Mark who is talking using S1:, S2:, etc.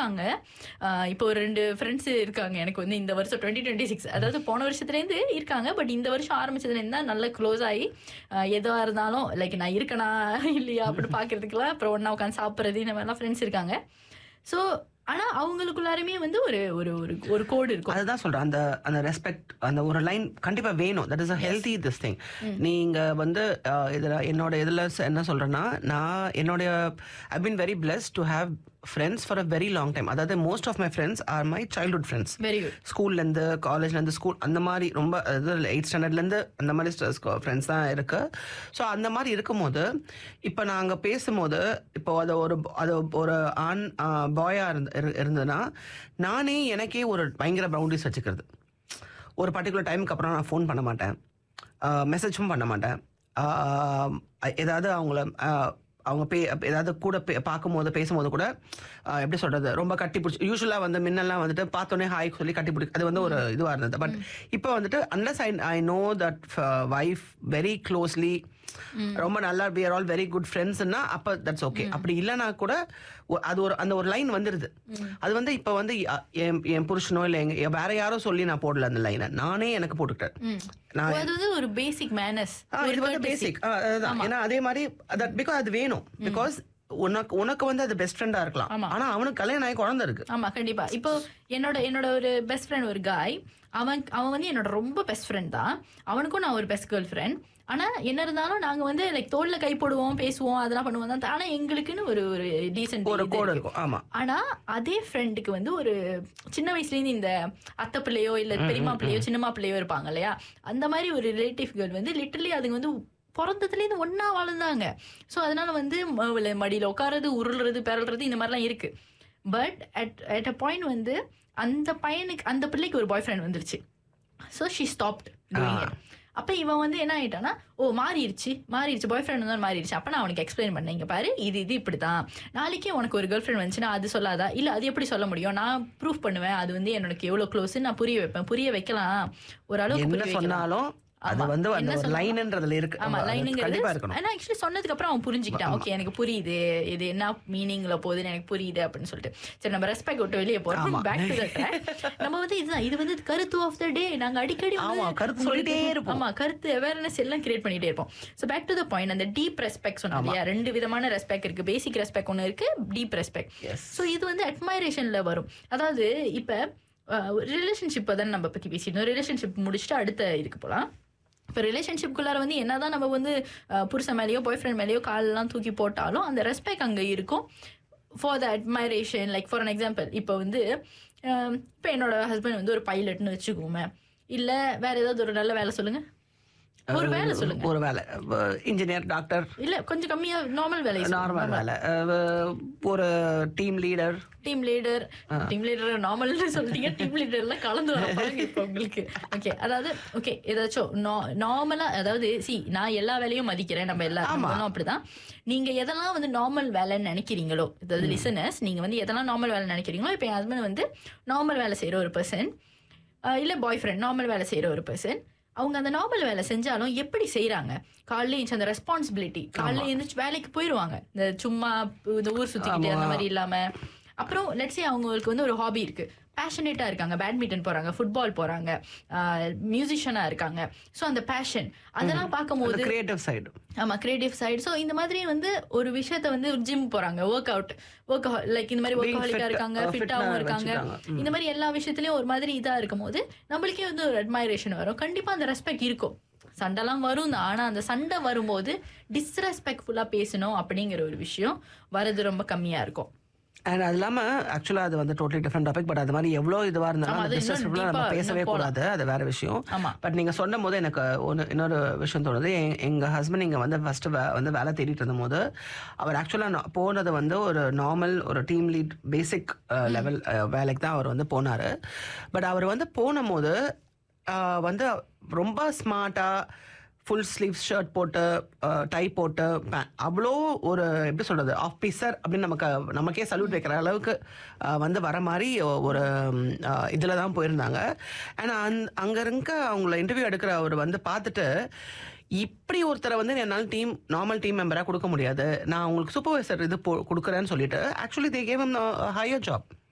S1: இருக்காங்க ஆஹ் இப்போ ஒரு ரெண்டு ஃப்ரெண்ட்ஸ் இருக்காங்க எனக்கு வந்து இந்த வருஷம் டுவெண்ட்டி டுவெண்ட்டி சிக்ஸ் அதாவது போன வருஷத்துலேருந்து இருக்காங்க பட் இந்த வருஷம் ஆரம்பிச்சதுலேருந்து தான் நல்லா க்ளோஸ் ஆகி ஆஹ் எதுவா இருந்தாலும் லைக் நான் இருக்கனா இல்லையா அப்படின்னு பார்க்கறதுக்குலாம் அப்புறம் ஒன்றா உட்காந்து சாப்பிட்றது இந்த மாதிரிலாம் ஃப்ரெண்ட்ஸ் இருக்காங்க ஸோ ஆனா அவங்களுக்குள்ளாருமே வந்து ஒரு ஒரு ஒரு ஒரு கோடு இருக்கும்
S2: அதுதான் சொல்றேன் அந்த அந்த ரெஸ்பெக்ட் அந்த ஒரு லைன் கண்டிப்பா வேணும் that is a healthy this thing நீங்க வந்து அஹ், இதுல என்னோட இதுல ச- என்ன சொல்றேன்னா நான் என்னுடைய I been very blessed to have friends for a very long time அதாவது most of my friends are my childhood friends
S1: very good
S2: ஸ்கூல்லேருந்து காலேஜ்லேருந்து ஸ்கூல் அந்த மாதிரி ரொம்ப அதாவது எயிட் ஸ்டாண்டர்ட்லேருந்து அந்த மாதிரி ஃப்ரெண்ட்ஸ் தான் இருக்கு ஸோ அந்த மாதிரி இருக்கும்போது இப்போ நாங்கள் பேசும்போது இப்போ அது ஒரு அது ஒரு ஆண் பாயாக இருந்து இரு- இருந்ததுன்னா நானே எனக்கே ஒரு பயங்கர பவுண்டரிஸ் வச்சுக்கிறது ஒரு பர்டிகுலர் டைமுக்கு அப்புறம் நான் ஃபோன் பண்ண மாட்டேன் மெசேஜும் பண்ண மாட்டேன் ஆஹ் ஏதாவது அவங்கள ஆஹ் அவங்க பே ஏதாவது கூட பே பார்க்கும்போது பேசும்போது கூட ஆஹ் எப்படி சொல்றது ரொம்ப கட்டி பிடிச்சி யூஸ்வலாக வந்து முன்னெல்லாம் வந்துட்டு பார்த்தோன்னே ஹாய் சொல்லி கட்டி பிடிச்சி அது வந்து ஒரு இதுவாக இருந்தது பட் இப்போ வந்துட்டு unless I I know that wife very closely ரொம்ப நல்லா we are all very good ஃப்ரெண்ட்ஸ்னா அப்போ தட்ஸ் ஓகே அப்படி இல்லைனா கூட ஒ- அது ஒரு அந்த ஒரு லைன் வந்துருது அது வந்து இப்போ வந்து அ- என் என் புருஷனோ இல்லை எங்க வேற யாரோ சொல்லி நான் போடல அந்த லைனை நானே எனக்கு போட்டுக்கிட்டேன் நான்
S1: அது வந்து ஒரு பேசிக் மேனஸ்
S2: ஆ, இது வந்து பேசிக் அதுதான் ஏன்னா அதே மாதிரி தட் பிகாஸ் அது வேணும் பிகாஸ் உனக்கு உனக்கு வந்து அது பெஸ்ட் ஃப்ரெண்டா இருக்கலாம் ஆனா அவனுக்கு கல்யாணம் ஆகி குழந்தை இருக்கு
S1: ஆமா கண்டிப்பா இப்போ என்னோட என்னோட ஒரு பெஸ்ட் ஃப்ரெண்ட் ஒரு காய் அவன் அவன் வந்து என்னோட ரொம்ப பெஸ்ட் ஃப்ரெண்ட் தான் அவனுக்கும் நான் ஒரு பெஸ்ட் கேர்ள் ஃப்ரெண்ட் ஆனா என்ன இருந்தாலும் நாங்க வந்து லைக் தோல்ல கை போடுவோம் பேசுவோம் அதெல்லாம் பண்ணுவோம் தான் ஆனா எங்களுக்குன்னு ஒரு ஒரு டீசென்ட்
S2: ஒரு கோடு இருக்கும் ஆமா
S1: ஆனா அதே ஃப்ரெண்டுக்கு வந்து ஒரு சின்ன வயசுல இருந்து இந்த அத்தை பிள்ளையோ இல்ல பெரியம்மா பிள்ளையோ சின்னம்மா பிள்ளையோ இருப்பாங்க இல்லையா அந்த மாதிரி ஒரு ரிலேட்டிவ் கேர்ள் வந்து லிட்டரலி அதுங்க வந்து பிறந்ததுலேருந்து ஒண்ணா வாழ்ந்தாங்க ஸோ அதனால வந்து ம- மடியில உட்காரது உருள்றது பிறல்றது இந்த மாதிரிலாம் இருக்கு but at at a point வந்து அந்த பையனுக்கு அந்த பிள்ளைக்கு ஒரு பாய் ஃப்ரெண்ட் வந்துருச்சு ஸோ ஷி ஸ்டாப்ட் அப்ப இவன் வந்து என்ன ஆயிட்டானா ஓ மாறிடுச்சு மாறிடுச்சு பாய் ஃப்ரெண்ட் வந்து மாறிடுச்சு அப்ப நான் அவனுக்கு எக்ஸ்பிளைன் பண்ணேன் இங்க பாரு இது இது இப்படிதான் நாளைக்கே உனக்கு ஒரு கேர்ள் ஃப்ரெண்ட் வந்துச்சுன்னா அது சொல்லாதா இல்ல அது எப்படி சொல்ல முடியும் நான் ப்ரூஃப் பண்ணுவேன் அது வந்து எனக்கு எவ்வளவு க்ளோஸ் நான் புரிய வைப்பேன் புரிய வைக்கலாம் ஒரு அளவுக்கு
S2: என்ன
S1: புரிய வைக்கலாம்
S2: சொன்னாலும் அது
S1: ஆமா.
S2: வந்து அந்த
S1: என்ன
S2: ஒரு
S1: சொன்னாலும்
S2: லைன்ன்றதுல இருக்கு
S1: ஆமா
S2: அது
S1: லைனுங்கிறது
S2: கண்டிப்பா இருக்கணும்
S1: ஆனா ஆக்சுவலி சொன்னதுக்கு அப்புறம் அவன் புரிஞ்சுக்கிட்டான் ஓகே எனக்கு புரியுது இது என்ன மீனிங்ல போகுதுன்னு எனக்கு புரியுது அப்படின்னு சொல்லிட்டு சரி நம்ம ரெஸ்பெக்ட் விட்டு வெளியே போறோம் பேக் டு நம்ம வந்து இதுதான் இது வந்து கருத்து ஆஃப் த டே நாங்க அடிக்கடி வந்து
S2: ஆமா, கருத்து சொல்லிட்டே
S1: உங்களுக்கு-
S2: இருப்போம்.
S1: ஆமா கருத்து அவேர்னஸ் எல்லாம் கிரியேட் பண்ணிட்டே இருப்போம் so back to the point அந்த டீப் ரெஸ்பெக்ட் சொன்னோம் இல்லையா ரெண்டு விதமான ரெஸ்பெக்ட் இருக்கு பேசிக் ரெஸ்பெக்ட் ஒன்று இருக்கு டீப் ரெஸ்பெக்ட்
S2: Yes.
S1: ஸோ இது வந்து அட்மைரேஷன்ல வரும் அதாவது இப்ப ரிலேஷன்ஷிப் தான் நம்ம பத்தி பேசியிருந்தோம் ரிலேஷன்ஷிப் முடிச்சுட்டு அடுத்த இதுக்கு போலாம் இப்போ ரிலேஷன்ஷிப்குள்ளார வந்து என்னதான் நம்ம வந்து அஹ், புருஷன் மேலேயோ பாய் ஃப்ரெண்ட் மேலேயோ காலெல்லாம் தூக்கி போட்டாலும் அந்த ரெஸ்பெக்ட் அங்கே இருக்கும் for the admiration like for an example இப்போ வந்து இப்போ என்னோட ஹஸ்பண்ட் வந்து ஒரு பைலட்னு வச்சுக்கோமே இல்லை வேற ஏதாவது ஒரு நல்ல வேலை சொல்லுங்க ஒரு வேலை சொல்லுங்க
S2: ஒரு வேலை இன்ஜினியர் டாக்டர்
S1: இல்ல கொஞ்சம் கம்மியா நார்மல் வேலை
S2: நார்மல் வேலை அஹ், ஒரு team leader
S1: team leader team leader normal சொல்லிட்டீங்க டீம் லீடர் எல்லாம் கலந்து வர பாருங்க இப்போ உங்களுக்கு ஓகே அதாவது ஓகே ஏதாச்சும் நார்மலா அதாவது சி நான் எல்லா வேலையும் மதிக்கிறேன் நம்ம எல்லாரும் அப்படிதான் நீங்க எதெல்லாம் வந்து நார்மல் வேலைன்னு நினைக்கிறீங்களோ அதாவது லிசனர்ஸ் நீங்க வந்து எதெல்லாம் நார்மல் வேலை நினைக்கிறீங்களோ இப்போ என் ஹஸ்பண்ட் வந்து நார்மல் வேலை செய்யற ஒரு பர்சன் இல்ல பாய் ஃப்ரெண்ட் நார்மல் வேலை செய்யற ஒரு பர்சன் அவங்க அந்த நார்மல் வேலை செஞ்சாலும் எப்படி செய்றாங்க காலையில எழுந்துச்சு அந்த ரெஸ்பான்சிபிலிட்டி காலையில எழுந்துச்சு வேலைக்கு போயிருவாங்க இந்த சும்மா இந்த ஊர் சுத்திக்கிட்டு அந்த மாதிரி இல்லாம அப்புறம் லெட்ஸே அவங்களுக்கு வந்து ஒரு ஹாபி இருக்கு பேஷனேட்டா இருக்காங்க பேட்மிண்டன் போறாங்க ஃபுட்பால் போறாங்க மியூசிஷியனா இருக்காங்க ஸோ அந்த பேஷன் அதெல்லாம் பார்க்கும்போது
S2: கிரியேட்டிவ் சைடு
S1: ஆமா கிரியேட்டிவ் சைடு ஸோ இந்த மாதிரி வந்து ஒரு விஷயத்த வந்து ஒரு ஜிம் போறாங்க ஒர்க் அவுட் ஒர்க் லைக் இந்த மாதிரி ஒர்க் ஹாலிக்கா
S2: fit,
S1: இருக்காங்க
S2: uh,
S1: ஃபிட்டாவும்
S2: fit-ஆ
S1: இருக்காங்க
S2: வச்சுக்கிறாங்க.
S1: இந்த மாதிரி எல்லா விஷயத்துலயும் ஒரு மாதிரி இதா இருக்கும் போது நம்மளுக்கே வந்து ஒரு அட்மைரேஷன் வரும் கண்டிப்பா அந்த ரெஸ்பெக்ட் இருக்கும் சண்டைலாம் வரும் தான் ஆனா அந்த சண்டை வரும்போது டிஸ்ரெஸ்பெக்ட்ஃபுல்லா பேசணும் அப்படிங்கிற ஒரு விஷயம் வரது ரொம்ப கம்மியா இருக்கும்
S2: அண்ட் அது இல்லாம ஆக்சுவலா அது வந்து டோட்டலி டிஃப்ரெண்ட் டாபிக் பட் அது மாதிரி எவ்வளவு இதுவா
S1: ஆமா,
S2: இருந்தாலும்
S1: அது
S2: அந்த
S1: இன்னும்
S2: டிஸ்டர்ஸ்ல நம்ம
S1: deep-ஆ
S2: பேசவே
S1: இன்னும் போலாம்.
S2: கூடாது அது வேற விஷயம்
S1: ஆமா
S2: பட் நீங்க சொன்னும் போது எனக்கு ஒன்று இன்னொரு விஷயம் தோணுது எ- எங்க ஹஸ்பண்ட் இங்க வந்து ஃபர்ஸ்ட் வந்து வேலை தேடிட்டு இருந்தபோது அவர் ஆக்சுவலா போனது வந்து ஒரு நார்மல் ஒரு டீம் லீட் பேசிக் லெவல் வேலைக்கு தான் அவர் வந்து போனாரு பட் அவர் வந்து போன போது அஹ், வந்து ரொம்ப ஸ்மார்ட்டா ஃபுல் ஸ்லீவ் ஷர்ட் போட்டு டை போட்டு pant- அவ்வளோ ஒரு எப்படி சொல்றது ஆஃபீஸர் அப்படின்னு நமக்கு நமக்கே சல்யூட் வைக்கிற அளவுக்கு அஹ், வந்து வர மாதிரி ஒரு இதில் தான் போயிருந்தாங்க அண்ட் அந் அங்கே இருக்க அவங்கள இன்டர்வியூ எடுக்கிற அவர் வந்து பார்த்துட்டு இப்படி ஒருத்தரை வந்து என்னால் டீம் நார்மல் டீம் மெம்பராக கொடுக்க முடியாது நான் உங்களுக்கு சூப்பர்வைசர் இது போ கொடுக்குறேன்னு சொல்லிட்டு actually they gave higher job